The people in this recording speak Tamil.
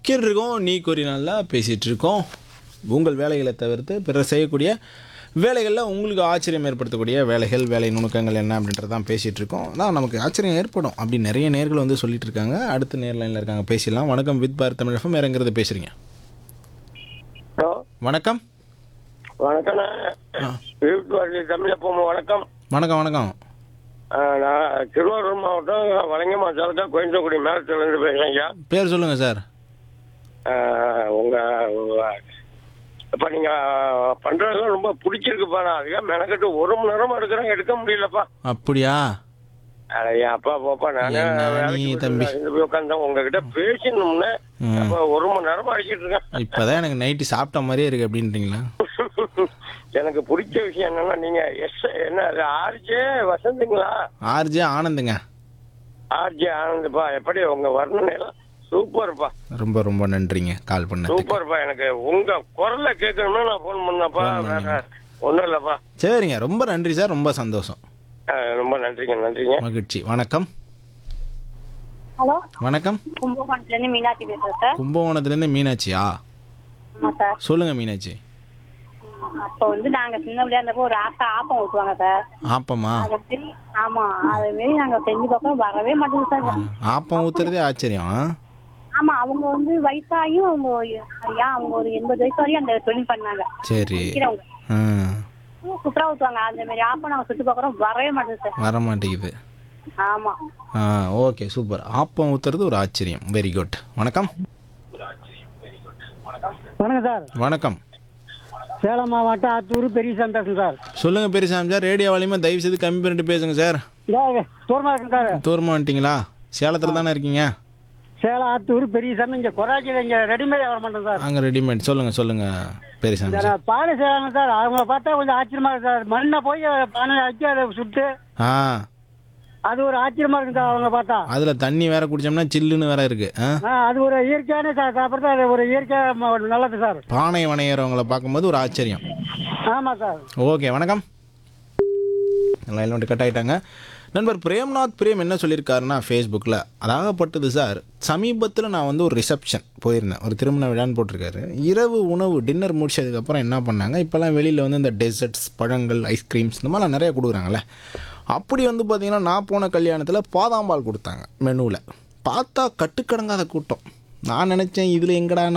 இருக்கோம் நீ கூறி நல்லா பேசிகிட்டு இருக்கோம் உங்கள் வேலைகளை தவிர்த்து பிறர் செய்யக்கூடிய வேலைகளில் உங்களுக்கு ஆச்சரியம் ஏற்படுத்தக்கூடிய வேலைகள் வேலை நுணுக்கங்கள் என்ன அப்படின்றத தான் பேசிகிட்டு இருக்கோம் அதான் நமக்கு ஆச்சரியம் ஏற்படும் அப்படி நிறைய நேர்கள் வந்து சொல்லிட்டு இருக்காங்க அடுத்த நேர்லைனில் இருக்காங்க பேசிடலாம் வணக்கம் வித் பார் தமிழ் எஃப்எம் வேறங்கிறது பேசுகிறீங்க ஹலோ வணக்கம் வணக்கம் வீட்டு தமிழப்பம் வணக்கம் வணக்கம் வணக்கம் ஆ, நான் திருவாரூர் மாவட்டம் வலங்கம்மா தாலுக்கா கோயம்புத்தூர்குடி மேலத்திலிருந்து பேசுறேன் ஐயா பேர் சொல்லுங்கள் சார் ஆ, உங்க இப்போ நீங்க பண்றதெல்லாம் ரொம்ப பிடிச்சிருக்குப்பா நான் அதுக்காக மெனக்கட்டு ஒரு மணி நேரம் எடுக்கிறேன் எடுக்க முடியலப்பா அப்படியா அட, ஏன் அப்பா போப்பா நானே என்ன நீ வேலைக்கு தம்பி? போயிட்டு இருந்து போய் உட்காந்தேன் உங்ககிட்ட பேசணும்னு ம். அப்ப ஒரு மணி நேரமா அடிச்சிட்டு இருக்கேன் இப்போதான் எனக்கு நைட்டு சாப்பிட்ட மாதிரியே இருக்குது அப்படின்றீங்களா எனக்கு பிடிச்ச விஷயம் என்னன்னா நீங்க எஸ் என்ன அது ஆர்ஜே வசந்துங்களா ஆர்ஜே ஆனந்துங்க ஆர்ஜே ஆனந்த்ப்பா எப்படி உங்க வர்ணனை எல்லாம் சூப்பர்ப்பா ரொம்ப ரொம்ப நன்றிங்க கால் பண்ணதுக்கு சூப்பர்ப்பா எனக்கு உங்க குரல்ல கேட்கணும்னா நான் ஃபோன் பண்ணப்பா வேற ஒண்ணும் இல்லப்பா சரிங்க ரொம்ப நன்றி சார் ரொம்ப சந்தோஷம் அஹ் ரொம்ப நன்றிங்க நன்றிங்க மகிழ்ச்சி வணக்கம் ஹலோ வணக்கம் கும்பகோணத்துலேருந்து மீனாட்சி பேசுகிறேன் சார் கும்பகோணத்துலேருந்து மீனாட்சியா ஆமாம் சார் சொல்லுங்க மீனாட்சி அப்போ வந்து நாங்கள் சின்ன பிள்ளையா இருந்தப்போ ஒரு ஆசை ஆப்பம் ஊற்றுவாங்க சார் ஆப்பமா அதை மாரி ஆமாம் அதை மாரி நாங்கள் செஞ்சு பார்ப்போம் வரவே மாட்டேங்குது சார் ஆப்பம் ஊத்துறதே ஆச்சரியம் ஆ? ஆமாம் அவங்க வந்து வயசாகியும் அவங்க ஐயா அவங்க ஒரு எண்பது வயசு வரையும் அந்த தொழில் பண்ணாங்க சரி விற்கிறவங்க ஆ சூப்பராக ஊற்றுவாங்க அந்த மாதிரி ஆப்பம் நாங்கள் சுற்றி பார்க்குறோம் வரவே மாட்டேங்குது சார் வர மாட்டேங்குது ஆமாம் ஆ ஓகே சூப்பர் ஆப்பம் ஊத்துறது ஒரு ஆச்சரியம் வெரி குட் வணக்கம் வணக்கம் சார் வணக்கம் சேலம் மாவட்டம் ஆத்தூர் பெரிய சந்தோஷம் சார் சொல்லுங்க பெரியசாமி சார் ரேடியோ வாலியமாக தயவு செய்து கம்மி பண்ணிட்டு பேசுங்க சார் இந்த தூரமாக இருக்கேன் சார் தூரமாக வந்துட்டீங்களா சேலத்தில் தானே இருக்கீங்க சேலம் ஆத்தூர் பெரிய சந்தம் இங்கே கொராச்சியில் இங்கே ரெடிமேட் வர மாட்டோம் சார் அங்கே ரெடிமேட் சொல்லுங்க சொல்லுங்க பெரியசாமி இந்த சார் நான் பானை செய்கிறாங்க சார் அவங்கள பார்த்தா கொஞ்சம் ஆச்சரியமா இருக்கு சார் மண்ணை போய் பானை வச்சு அதை சுட்டு ஆ அது ஒரு ஆச்சரியமா இருக்கு சார் அவங்க பார்த்தா அதில் தண்ணி வேற குடிச்சோம்னா சில்லுன்னு வேற இருக்கு ஆ ஆ அது ஒரு இயற்கையான சார் சாப்பிட்றது அது ஒரு இயற்கையாக ம- நல்லது சார் பானை வணையறவங்கள பார்க்கும்போது ஒரு ஆச்சரியம் ஆமாம் சார் ஓகே வணக்கம் லைன் வந்து கட் ஆகிட்டாங்க நண்பர் பிரேம்நாத் பிரேம் என்ன சொல்லியிருக்காருன்னா ஃபேஸ்புக்கில் அதாகப்பட்டது சார் சமீபத்தில் நான் வந்து ஒரு ரிசப்ஷன் போயிருந்தேன் ஒரு திருமண விழான்னு போட்டிருக்காரு இரவு உணவு டின்னர் முடிச்சதுக்கப்புறம் என்ன பண்ணாங்க இப்போல்லாம் வெளியில் வந்து இந்த டெசர்ட்ஸ் பழங்கள் ஐஸ்கிரீம்ஸ் இந்த மாதிரிலாம் நிறைய கொடுக்குறாங்கல்ல அப்படி வந்து பார்த்திங்கன்னா நான் போன கல்யாணத்தில் பாதாம்பால் கொடுத்தாங்க மெனுவில் பார்த்தா கட்டுக்கடங்காத கூட்டம் நான் நினச்சேன் இதில் எங்கடா